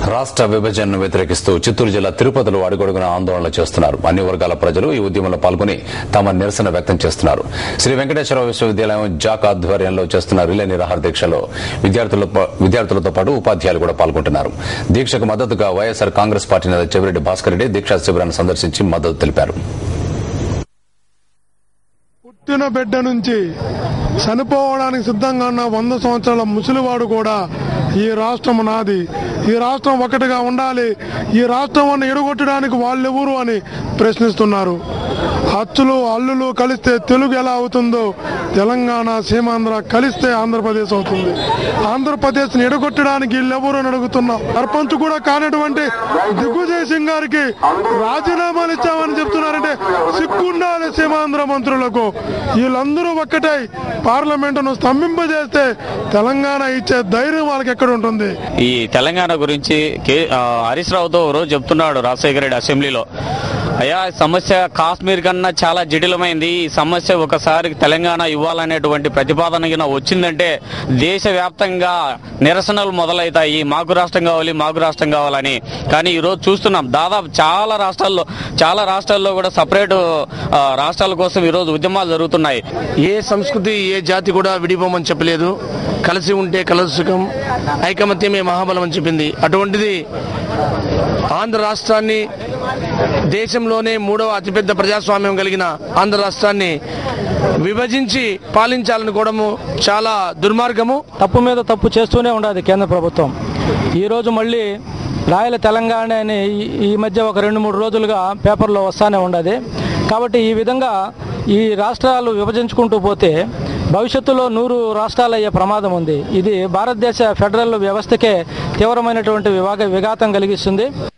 రాష్ట్ర విభజనను వ్యతిరేకిస్తూ చిత్తూరు జిల్లా తిరుపతిలో అడుగడుగున ఆందోళనలు చేస్తున్నారు అన్ని వర్గాల ప్రజలు ఈ ఉద్యమంలో పాల్గొని తమ నిరసన వ్యక్తం చేస్తున్నారు శ్రీ వెంకటేశ్వర విశ్వవిద్యాలయం జాక్ ఆధ్వర్యంలో చేస్తున్న రిలే నిరాహార దీక్షలో విద్యార్థులతో విద్యార్థులతో పాటు ఉపాధ్యాయులు కూడా పాల్గొంటున్నారు దీక్షకు మద్దతుగా వైఎస్సార్ కాంగ్రెస్ పార్టీ నేత చెవిరెడ్డి భాస్కర్ రెడ్డి దీక్షా శిబిరాన్ని సందర్శించి మద్దతు తెలిపారు పుట్టిన బిడ్డ నుంచి చనిపోవడానికి సిద్ధంగా ఉన్న వంద సంవత్సరాల ముసలివాడు కూడా ఈ రాష్ట్రం నాది ఈ రాష్ట్రం ఒకటిగా ఉండాలి ఈ రాష్ట్రం ఎడగొట్టడానికి వాళ్ళెవరు అని ప్రశ్నిస్తున్నారు అచ్చులు అల్లులు కలిస్తే తెలుగు ఎలా అవుతుందో తెలంగాణ సీమాంధ్ర కలిస్తే ఆంధ్రప్రదేశ్ అవుతుంది ఆంధ్రప్రదేశ్ ని ఎడగొట్టడానికి వీళ్ళెవరు అని అడుగుతున్నాం సర్పంచ్ కూడా కానటువంటి దిగ్విజయ్ సింగ్ గారికి రాజీనామాలు ఇచ్చామని చెప్తున్నారంటే సిగ్గుండాలి సీమాంధ్ర మంత్రులకు వీళ్ళందరూ ఒక్కటై పార్లమెంటును స్తంభింపజేస్తే తెలంగాణ ఇచ్చే ధైర్యం వాళ్ళకి ఎక్కడ ఉంటుంది ఈ తెలంగాణ గురించి కే ఆ, హరీష్ రావుతో ఓ రోజు చెప్తున్నాడు రాజశేఖర రెడ్డి అసెంబ్లీలో అయ్యా ఈ సమస్య కాశ్మీర్ కన్నా చాలా జటిలమైంది ఈ సమస్య ఒకసారి తెలంగాణ ఇవ్వాలనేటువంటి ప్రతిపాదన గిన వచ్చిందంటే దేశవ్యాప్తంగా నిరసనలు మొదలవుతాయి మాకు రాష్ట్రం కావాలి మాకు రాష్ట్రం కావాలని కానీ ఈ రోజు చూస్తున్నాం దాదాపు చాలా రాష్ట్రాల్లో చాలా రాష్ట్రాల్లో కూడా సపరేట్ రాష్ట్రాల కోసం ఈ రోజు ఉద్యమాలు జరుగుతున్నాయి ఏ సంస్కృతి ఏ జాతి కూడా విడిపోమని చెప్పలేదు కలిసి ఉంటే కలసు సుఖం ఐకమత్యమే మహాబలం అని చెప్పింది అటువంటిది ఆంధ్ర రాష్ట్రాన్ని దేశంలోనే మూడవ అతిపెద్ద ప్రజాస్వామ్యం కలిగిన ఆంధ్ర రాష్ట్రాన్ని విభజించి పాలించాలనుకోవడము చాలా దుర్మార్గము తప్పు మీద తప్పు చేస్తూనే ఉండదు కేంద్ర ప్రభుత్వం ఈరోజు మళ్ళీ రాయల తెలంగాణ అని ఈ- ఈ మధ్య ఒక రెండు మూడు రోజులుగా పేపర్లో వస్తానే ఉండదు కాబట్టి ఈ విధంగా ఈ రాష్ట్రాలు విభజించుకుంటూ పోతే భవిష్యత్తులో నూరు రాష్ట్రాలు అయ్యే ప్రమాదం ఉంది ఇది భారతదేశ ఫెడరల్ వ్యవస్థకే తీవ్రమైనటువంటి వివాగ విఘాతం కలిగిస్తుంది